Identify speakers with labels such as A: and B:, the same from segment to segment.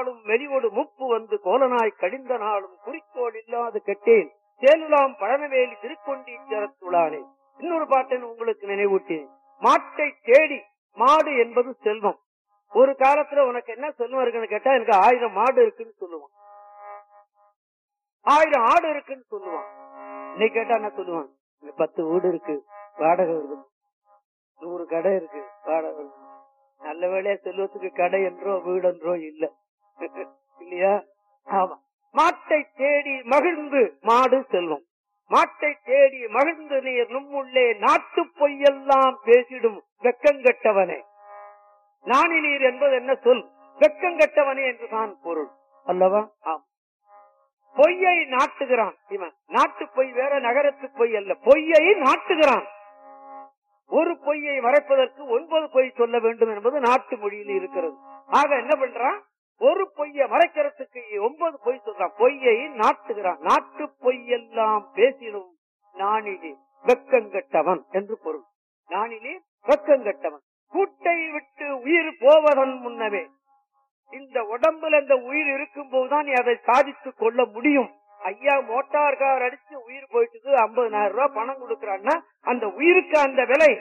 A: நாடும் மெலிவோடு முப்பு வந்து கோலனாய் கடிந்த நாளும் குறிக்கோள் இல்லாது கெட்டேன் சேலுலாம் பழனவேலி திருக்கொண்டீச்சரத்துளானே இன்னொரு பாட்டை உங்களுக்கு நினைவூட்டேன் மாட்டை தேடி மாடு என்பது செல்வம் ஒரு காலத்துல உனக்கு என்ன செல்வம் இருக்குன்னு கேட்டா எனக்கு ஆயிரம் மாடு இருக்குன்னு சொல்லுவான் ஆயிரம் ஆடு இருக்குன்னு சொல்லுவான் இன்னைக்கு கேட்டா என்ன சொல்லுவான் இங்க பத்து வீடு இருக்கு வாடகை வருது நூறு கடை இருக்கு வாடகை வருது நல்ல வேலையா செல்வத்துக்கு கடை என்றோ வீடு என்றோ இல்ல இல்லையா ஆமா மாட்டை தேடி மகிழ்ந்து மாடு செல்வம் மாட்டை தேடி மகிழ்ந்து நீர் நும்முள்ளே நாட்டு பொய்யெல்லாம் பேசிடும் வெக்கங்கெட்டவனே நாணினீர் என்பது என்ன சொல் வெக்கங்கெட்டவனே என்றுதான் பொருள் அல்லவா ஆம் பொய்யை நாட்டுகிறான் இவன் நாட்டு பொய் வேற நகரத்து பொய் அல்ல பொய்யை நாட்டுகிறான் ஒரு பொய்யை மறைப்பதற்கு ஒன்பது பொய் சொல்ல வேண்டும் என்பது நாட்டு மொழியில் இருக்கிறது ஆக என்ன பண்றான் ஒரு பொய்யை மறைக்கிறதுக்கு ஒன்பது பொய் சொல்றான் பொய்யை நாட்டுகிறான் நாட்டு பொய்யெல்லாம் பேசினும் நாணிலே வெக்கங்கெட்டவன் என்று பொருள் நாணிலே வெக்கங்கெட்டவன் கூட்டை விட்டு உயிர் போவதன் முன்னவே இந்த உடம்புல இந்த உயிர் இருக்கும் போதுதான் நீ அதை சாதித்துக் கொள்ள முடியும் ஐயா மோட்டார் கார் அடிச்சு உயிர் போயிட்டு ஐம்பதனாயிரம் ரூபாய் பணம் கொடுக்கறான்னா அந்த உயிருக்கு அந்த விலை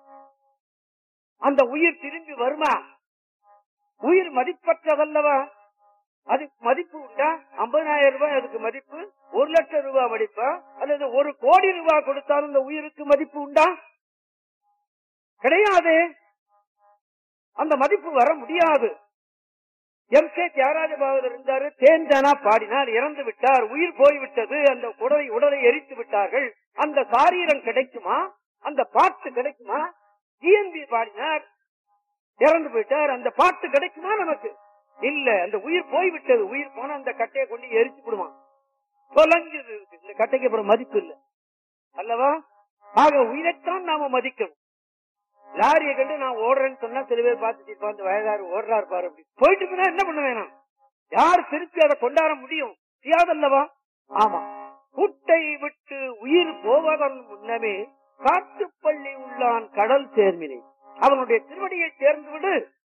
A: அந்த உயிர் திரும்பி வருமா உயிர் மதிப்பற்றதல்லவா அதுக்கு மதிப்பு உண்டா ஐம்பதாயிரம் ரூபாய் அதுக்கு மதிப்பு ஒரு லட்சம் ரூபாய் மதிப்பா அல்லது ஒரு கோடி ரூபாய் கொடுத்தாலும் இந்த உயிருக்கு மதிப்பு உண்டா கிடையாது அந்த மதிப்பு வர முடியாது எம் கே தியாகராஜ பாகவதர் இருந்தாரு தேன்தானா பாடினார் இறந்து விட்டார் உயிர் போய்விட்டது அந்த உடலை உடலை எரித்து விட்டார்கள் அந்த சாரீரம் கிடைக்குமா அந்த பாட்டு கிடைக்குமா ஜிஎன்பி பாடினார் இறந்து போயிட்டார் அந்த பாட்டு கிடைக்குமா நமக்கு இல்ல அந்த உயிர் போய்விட்டது உயிர் போன அந்த கட்டையை கொண்டு எரிச்சு விடுவான் தொலைஞ்சது இந்த கட்டைக்கு அப்புறம் மதிப்பு இல்ல அல்லவா ஆக உயிரைத்தான் நாம மதிக்கணும் லாரியை கண்டு நான் ஓடுறேன்னு சொன்னா சில பேர் பார்த்துட்டு இருப்பா, அந்த வயதாரு ஓடுறாரு பாரு அப்படி போயிட்டு இருந்தா என்ன பண்ண வேணாம் யார் திருப்பி அதை கொண்டாட முடியும் செய்யாதல்லவா ஆமா கூட்டை விட்டு உயிர் போவதன் முன்னமே காட்டுப்பள்ளி உள்ளான் கடல் சேர்மினை அவனுடைய திருவடியை சேர்ந்து விடு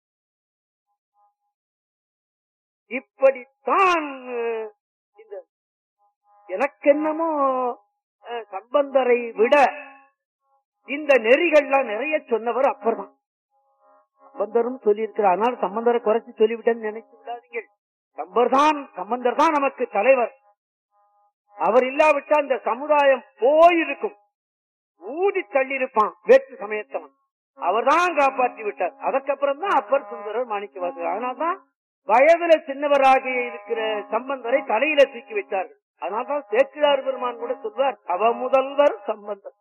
A: இப்படித்தான் அஹ், இந்த எனக்கென்னமோ அஹ், சம்பந்தரை விட இந்த நெறிகள்லாம் நிறைய சொன்னவர் அப்பர்தான் சம்பந்தரும் சொல்லியிருக்கிறார் அதனால சம்பந்தரை குறைச்சு சொல்லிவிட்டேன்னு நினைச்சு விடாதீங்க சம்பர்தான் சம்பந்தர் தான் நமக்கு தலைவர் அவர் இல்லாவிட்டா இந்த சமுதாயம் போயிருக்கும் ஊதி தள்ளியிருப்பான் வேற்று சமயத்தவன் அவர்தான் காப்பாற்றி விட்டார் அதற்கப்புறம் தான் அப்பர் சுந்தரர் மாணிக்கவாசகர் அதனால்தான் வயதுல சின்னவராக இருக்கிற சம்பந்தரை தலையில தூக்கி வைத்தார்கள் அதனால்தான் சேக்கிழார் பெருமான் கூட சொல்வார் அவ முதல்வர் சம்பந்தர்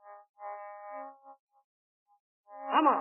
A: ஆமா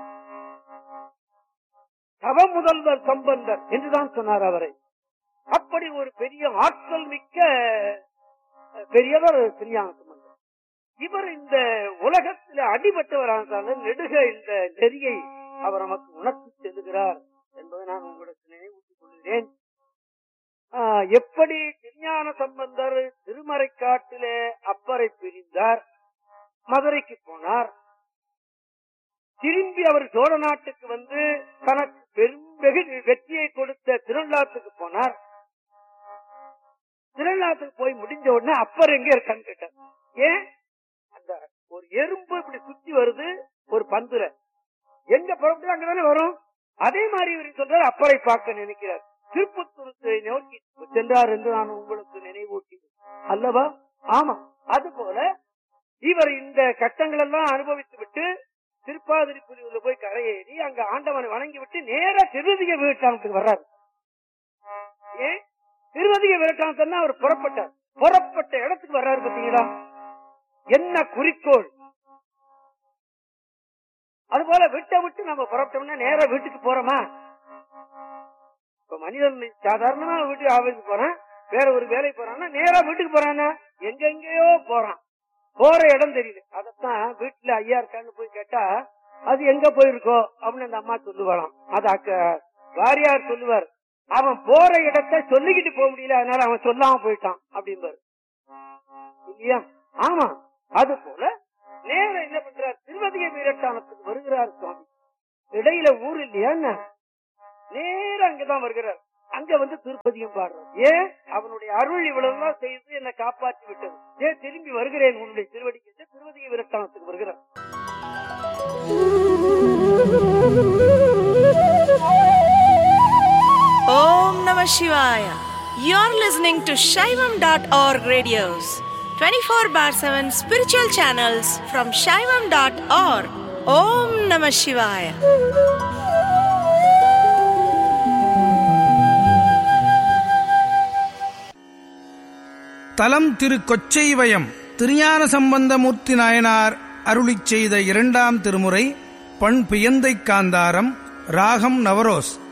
A: தவ முதல்வர் சம்பந்தர் என்றுதான் சொன்னார் அவரை அப்படி ஒரு பெரிய ஆற்றல் மிக்க அஹ், பெரியவர் திருஞான சம்பந்தர் இவர் இந்த உலகத்தில் அடிபட்டவரான நெடுக இந்த நெறியை அவர் நமக்கு உணர்த்தி செல்கிறார் என்பதை நான் உங்களுக்கு நினைவூட்டிக் கொள்கிறேன் ஆஹ், எப்படி திருஞான சம்பந்தர் திருமறைக்காட்டிலே அப்பரை பிரிந்தார் மதுரைக்கு போனார் திரும்பி அவர் சோழ நாட்டுக்கு வந்து தனக்கு பெரும் வெகு வெற்றியை கொடுத்த திருநாட்டுக்கு போனார் திருநாட்டுக்கு போய் முடிஞ்ச உடனே அப்பர் எங்க இருக்கான்னு கேட்டார் ஏன் அந்த ஒரு எறும்பு இப்படி சுத்தி வருது ஒரு பந்துல எங்க புறப்பட்டு அங்கதானே வரும் அதே மாதிரி இவர் சொல்றாரு அப்பரை பார்க்க நினைக்கிறார் திருப்பத்தூருக்கு நோக்கி சென்றார் என்று நான் உங்களுக்கு நினைவூட்டி அல்லவா ஆமா அது போல இவர் இந்த கட்டங்கள் எல்லாம் அனுபவித்து விட்டு திருப்பாதிரி புலியூர்ல போய் கரையேறி அங்க ஆண்டவனை வணங்கி விட்டு நேரா திருவதிக வீட்டானத்துக்கு வர்றாரு ஏன் திருவதிக வீட்டானத்தா அவர் புறப்பட்டார் புறப்பட்ட இடத்துக்கு வர்றாரு பாத்தீங்களா என்ன குறிக்கோள் அதுபோல விட்ட விட்டு நம்ம புறப்பட்டோம்னா நேரா வீட்டுக்கு போறோமா இப்ப மனிதன் சாதாரணமா வீட்டுக்கு ஆபீஸுக்கு போறான் வேற ஒரு வேலைக்கு போறான்னா நேரா வீட்டுக்கு போறானா எங்கெங்கேயோ போறான் போற இடம் தெரியல அதத்தான் வீட்டுல ஐயா இருக்கான்னு போய் கேட்டா அது எங்க போயிருக்கோ அப்படின்னு அந்த அம்மா சொல்லுவாளாம் அது அக்க வாரியார் சொல்லுவார் அவன் போற இடத்தை சொல்லிக்கிட்டு போக முடியல அதனால அவன் சொல்லாம போயிட்டான் அப்படிம்பாரு இல்லையா ஆமா அது போல நேர என்ன பண்றார் திருவதிகை வீரட்டானத்துக்கு வருகிறார் சுவாமி இடையில ஊர் இல்லையா என்ன நேர அங்கதான் வருகிறார் அங்க வந்து திருப்பதியும் பாடுறோம் ஏன் அவனுடைய அருள் இவ்வளவுதான் செய்து என்னை காப்பாற்றி விட்டது ஏன் திரும்பி வருகிறேன் உன்னுடைய திருவடிக்கு என்று திருவதிகை விரட்டானத்துக்கு வருகிறார்
B: Om Namah Shivaya. You're listening to Shaivam.org radios, 24 bar 7 spiritual channels from Shaivam.org. Om Namah Shivaya.
C: தலம் திரு கொச்சைவயம் திருஞான சம்பந்தமூர்த்தி நாயனார் அருளிச் செய்த இரண்டாம் திருமுறை பண் பியந்தைக் காந்தாரம் ராகம் நவரோஸ்